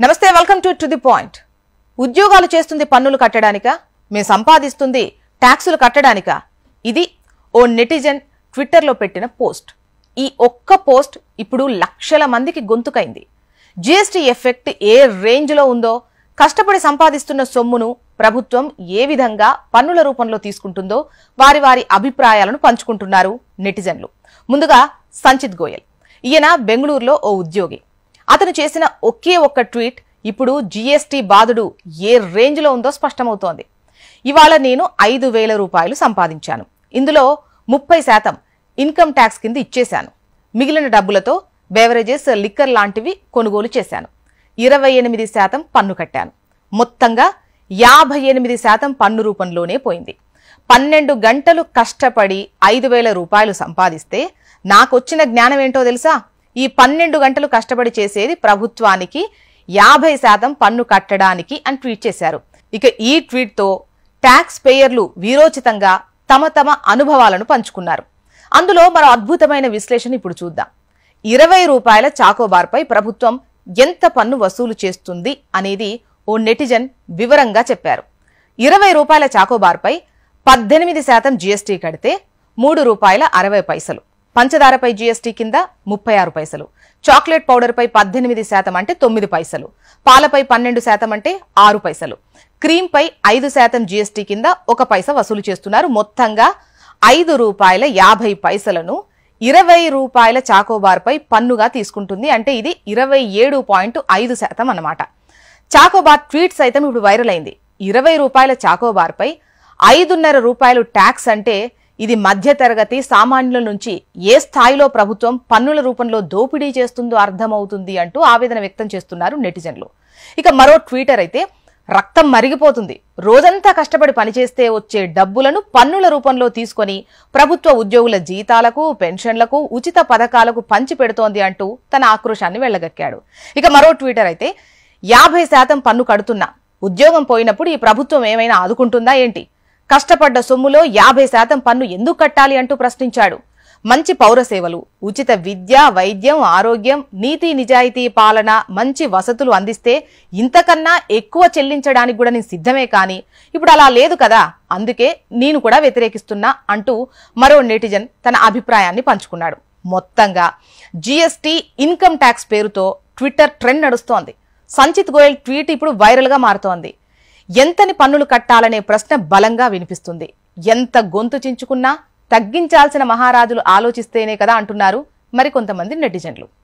నమస్తే welcome to to the point ఉద్యోగాలు చేస్తుంది పన్నులు కట్టడానికా మేము సంపాదిస్తుంది ట్యాక్సులు కట్టడానికా ఇది ఓ నెటిజన్ ట్విట్టర్లో పెట్టిన పోస్ట్ ఈ ఒక్క పోస్ట్ ఇప్పుడు లక్షల మందికి గొంతుకైంది జీఎస్టీ ఎఫెక్ట్ ఏ రేంజ్లో ఉందో కష్టపడి సంపాదిస్తున్న సొమ్మును ప్రభుత్వం ఏ విధంగా పన్నుల రూపంలో తీసుకుంటుందో వారి వారి అభిప్రాయాలను పంచుకుంటున్నారు నెటిజన్లు ముందుగా సంచిత్ గోయల్ ఈయన బెంగళూరులో ఓ ఉద్యోగి అతను చేసిన ఒకే ఒక్క ట్వీట్ ఇప్పుడు జీఎస్టీ బాధుడు ఏ రేంజ్లో ఉందో స్పష్టమవుతోంది ఇవాళ నేను ఐదు వేల రూపాయలు సంపాదించాను ఇందులో ముప్పై శాతం ఇన్కమ్ ట్యాక్స్ కింద ఇచ్చేశాను మిగిలిన డబ్బులతో బెవరేజెస్ లిక్కర్ లాంటివి కొనుగోలు చేశాను ఇరవై ఎనిమిది శాతం పన్ను కట్టాను మొత్తంగా యాభై ఎనిమిది శాతం పన్ను రూపంలోనే పోయింది పన్నెండు గంటలు కష్టపడి ఐదు వేల రూపాయలు సంపాదిస్తే నాకొచ్చిన జ్ఞానం ఏంటో తెలుసా ఈ పన్నెండు గంటలు కష్టపడి చేసేది ప్రభుత్వానికి యాభై శాతం పన్ను కట్టడానికి అని ట్వీట్ చేశారు ఇక ఈ ట్వీట్తో ట్యాక్స్ పేయర్లు వీరోచితంగా తమ తమ అనుభవాలను పంచుకున్నారు అందులో మరో అద్భుతమైన విశ్లేషణ ఇప్పుడు చూద్దాం ఇరవై రూపాయల చాకోబార్పై ప్రభుత్వం ఎంత పన్ను వసూలు చేస్తుంది అనేది ఓ నెటిజన్ వివరంగా చెప్పారు ఇరవై రూపాయల చాకోబార్పై పద్దెనిమిది శాతం జీఎస్టీ కడితే మూడు రూపాయల అరవై పైసలు పంచదారపై జీఎస్టీ కింద ముప్పై ఆరు పైసలు చాక్లెట్ పౌడర్పై పద్దెనిమిది శాతం అంటే తొమ్మిది పైసలు పాలపై పన్నెండు శాతం అంటే ఆరు పైసలు క్రీంపై ఐదు శాతం జీఎస్టీ కింద ఒక పైసా వసూలు చేస్తున్నారు మొత్తంగా ఐదు రూపాయల యాభై పైసలను ఇరవై రూపాయల చాకోబార్పై పన్నుగా తీసుకుంటుంది అంటే ఇది ఇరవై ఏడు పాయింట్ ఐదు శాతం అన్నమాట చాకోబార్ ట్వీట్ సైతం ఇప్పుడు వైరల్ అయింది ఇరవై రూపాయల చాకోబార్పై ఐదున్నర రూపాయలు ట్యాక్స్ అంటే ఇది మధ్యతరగతి సామాన్యుల నుంచి ఏ స్థాయిలో ప్రభుత్వం పన్నుల రూపంలో దోపిడీ చేస్తుందో అర్థమవుతుంది అంటూ ఆవేదన వ్యక్తం చేస్తున్నారు నెటిజన్లు ఇక మరో ట్వీటర్ అయితే రక్తం మరిగిపోతుంది రోజంతా కష్టపడి పనిచేస్తే వచ్చే డబ్బులను పన్నుల రూపంలో తీసుకొని ప్రభుత్వ ఉద్యోగుల జీతాలకు పెన్షన్లకు ఉచిత పథకాలకు పంచి పెడుతోంది అంటూ తన ఆక్రోశాన్ని వెళ్లగక్కాడు ఇక మరో ట్వీటర్ అయితే యాభై శాతం పన్ను కడుతున్నా ఉద్యోగం పోయినప్పుడు ఈ ప్రభుత్వం ఏమైనా ఆదుకుంటుందా ఏంటి కష్టపడ్డ సొమ్ములో యాభై శాతం పన్ను ఎందుకు కట్టాలి అంటూ ప్రశ్నించాడు మంచి పౌర సేవలు ఉచిత విద్య వైద్యం ఆరోగ్యం నీతి నిజాయితీ పాలన మంచి వసతులు అందిస్తే ఇంతకన్నా ఎక్కువ చెల్లించడానికి కూడా నేను సిద్ధమే కానీ ఇప్పుడు అలా లేదు కదా అందుకే నేను కూడా వ్యతిరేకిస్తున్నా అంటూ మరో నెటిజన్ తన అభిప్రాయాన్ని పంచుకున్నాడు మొత్తంగా జీఎస్టీ ఇన్కమ్ ట్యాక్స్ పేరుతో ట్విట్టర్ ట్రెండ్ నడుస్తోంది సంచిత్ గోయల్ ట్వీట్ ఇప్పుడు వైరల్గా మారుతోంది ఎంతని పన్నులు కట్టాలనే ప్రశ్న బలంగా వినిపిస్తుంది ఎంత గొంతు చించుకున్నా తగ్గించాల్సిన మహారాజులు ఆలోచిస్తేనే కదా అంటున్నారు మరికొంతమంది నెటిజన్లు